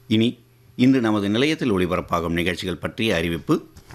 இனி இன்று நமது நிலையத்தில் ஒளிபரப்பாகும் நிகழ்ச்சிகள் பற்றிய அறிவிப்பு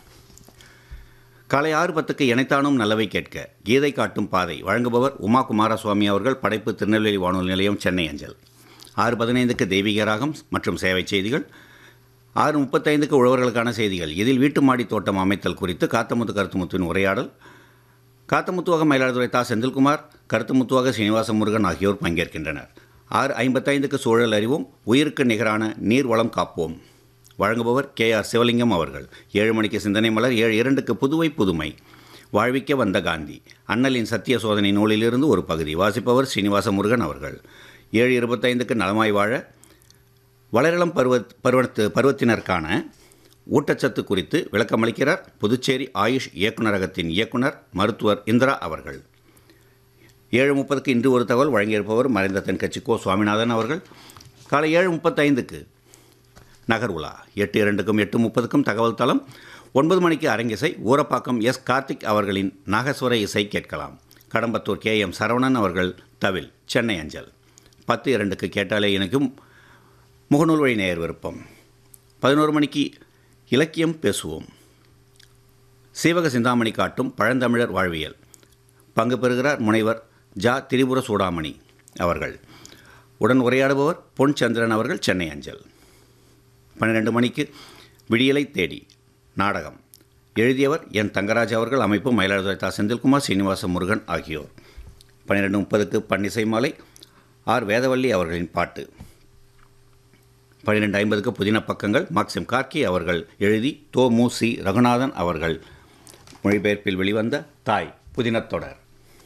காலை ஆறு பத்துக்கு இணைத்தானும் நல்லவை கேட்க கீதை காட்டும் பாதை வழங்குபவர் உமா குமாரசுவாமி அவர்கள் படைப்பு திருநெல்வேலி வானொலி நிலையம் சென்னை அஞ்சல் ஆறு பதினைந்துக்கு தெய்வீக ராகம் மற்றும் சேவை செய்திகள் ஆறு முப்பத்தைந்துக்கு உழவர்களுக்கான செய்திகள் இதில் வீட்டு மாடி தோட்டம் அமைத்தல் குறித்து காத்தமுத்து கருத்துமுத்துவின் உரையாடல் காத்தமுத்துவாக மயிலாடுதுறை தா செந்தில்குமார் கருத்துமுத்துவாக சீனிவாச முருகன் ஆகியோர் பங்கேற்கின்றனர் ஆறு ஐம்பத்தைந்துக்கு சூழல் அறிவோம் உயிருக்கு நிகரான நீர் வளம் காப்போம் வழங்குபவர் கே ஆர் சிவலிங்கம் அவர்கள் ஏழு மணிக்கு சிந்தனை மலர் ஏழு இரண்டுக்கு புதுவை புதுமை வாழ்விக்க வந்த காந்தி அண்ணலின் சத்திய சோதனை நூலிலிருந்து ஒரு பகுதி வாசிப்பவர் ஸ்ரீனிவாச முருகன் அவர்கள் ஏழு இருபத்தைந்துக்கு நலமாய் வாழ வளரிளம் பருவ பருவத்து பருவத்தினருக்கான ஊட்டச்சத்து குறித்து விளக்கமளிக்கிறார் புதுச்சேரி ஆயுஷ் இயக்குநரகத்தின் இயக்குனர் மருத்துவர் இந்திரா அவர்கள் ஏழு முப்பதுக்கு இன்று ஒரு தகவல் வழங்கியிருப்பவர் மறைந்த தென்கட்சி கோ சுவாமிநாதன் அவர்கள் காலை ஏழு முப்பத்தைந்துக்கு நகர் உலா எட்டு இரண்டுக்கும் எட்டு முப்பதுக்கும் தகவல் தளம் ஒன்பது மணிக்கு அரங்கிசை ஊரப்பாக்கம் எஸ் கார்த்திக் அவர்களின் நாகஸ்வர இசை கேட்கலாம் கடம்பத்தூர் கே எம் சரவணன் அவர்கள் தவில் சென்னை அஞ்சல் பத்து இரண்டுக்கு கேட்டாலே எனக்கும் முகநூல் வழி நேயர் விருப்பம் பதினோரு மணிக்கு இலக்கியம் பேசுவோம் சீவக சிந்தாமணி காட்டும் பழந்தமிழர் வாழ்வியல் பங்கு பெறுகிறார் முனைவர் ஜா திரிபுர சூடாமணி அவர்கள் உடன் உரையாடுபவர் பொன் சந்திரன் அவர்கள் சென்னை அஞ்சல் பன்னிரெண்டு மணிக்கு விடியலை தேடி நாடகம் எழுதியவர் என் தங்கராஜ் அவர்கள் அமைப்பு மயிலாடுதுறை தா செந்தில்குமார் சீனிவாச முருகன் ஆகியோர் பன்னிரெண்டு முப்பதுக்கு பன்னிசை மாலை ஆர் வேதவல்லி அவர்களின் பாட்டு பன்னிரெண்டு ஐம்பதுக்கு புதின பக்கங்கள் மாக்சிம் கார்கி அவர்கள் எழுதி தோ மு சி ரகுநாதன் அவர்கள் மொழிபெயர்ப்பில் வெளிவந்த தாய் புதினத் தொடர்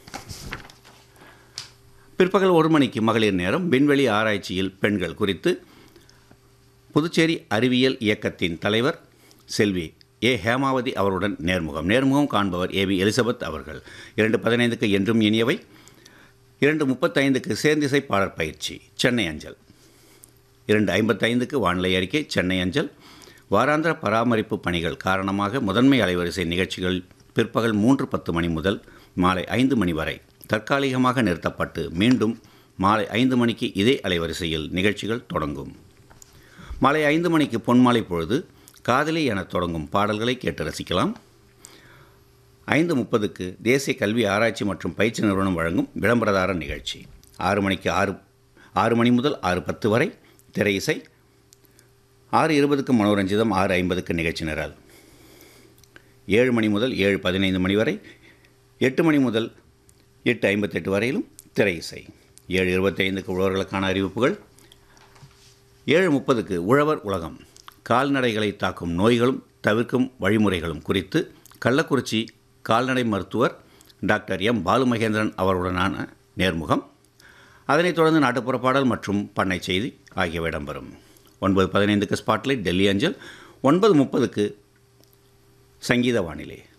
பிற்பகல் ஒரு மணிக்கு மகளிர் நேரம் விண்வெளி ஆராய்ச்சியில் பெண்கள் குறித்து புதுச்சேரி அறிவியல் இயக்கத்தின் தலைவர் செல்வி ஏ ஹேமாவதி அவருடன் நேர்முகம் நேர்முகம் காண்பவர் ஏ வி எலிசபெத் அவர்கள் இரண்டு பதினைந்துக்கு என்றும் இனியவை இரண்டு முப்பத்தைந்துக்கு சேர்ந்திசை பாடற் பயிற்சி சென்னை அஞ்சல் இரண்டு ஐம்பத்தைந்துக்கு வானிலை அறிக்கை சென்னை அஞ்சல் வாராந்திர பராமரிப்பு பணிகள் காரணமாக முதன்மை அலைவரிசை நிகழ்ச்சிகள் பிற்பகல் மூன்று பத்து மணி முதல் மாலை ஐந்து மணி வரை தற்காலிகமாக நிறுத்தப்பட்டு மீண்டும் மாலை ஐந்து மணிக்கு இதே அலைவரிசையில் நிகழ்ச்சிகள் தொடங்கும் மாலை ஐந்து மணிக்கு பொன்மாலை பொழுது காதலி என தொடங்கும் பாடல்களை கேட்டு ரசிக்கலாம் ஐந்து முப்பதுக்கு தேசிய கல்வி ஆராய்ச்சி மற்றும் பயிற்சி நிறுவனம் வழங்கும் விளம்பரதார நிகழ்ச்சி ஆறு மணிக்கு ஆறு ஆறு மணி முதல் ஆறு பத்து வரை திரை இசை ஆறு இருபதுக்கு மனோரஞ்சிதம் ஆறு ஐம்பதுக்கு நிகழ்ச்சி நிரல் ஏழு மணி முதல் ஏழு பதினைந்து மணி வரை எட்டு மணி முதல் எட்டு ஐம்பத்தெட்டு வரையிலும் திரை இசை ஏழு இருபத்தைந்துக்கு உழவர்களுக்கான அறிவிப்புகள் ஏழு முப்பதுக்கு உழவர் உலகம் கால்நடைகளை தாக்கும் நோய்களும் தவிர்க்கும் வழிமுறைகளும் குறித்து கள்ளக்குறிச்சி கால்நடை மருத்துவர் டாக்டர் எம் பாலுமகேந்திரன் அவருடனான நேர்முகம் அதனைத் தொடர்ந்து நாட்டுப்புற பாடல் மற்றும் பண்ணை செய்தி ஆகியவை இடம்பெறும் ஒன்பது பதினைந்துக்கு ஸ்பாட்லைட் டெல்லி அஞ்சல் ஒன்பது முப்பதுக்கு சங்கீத வானிலை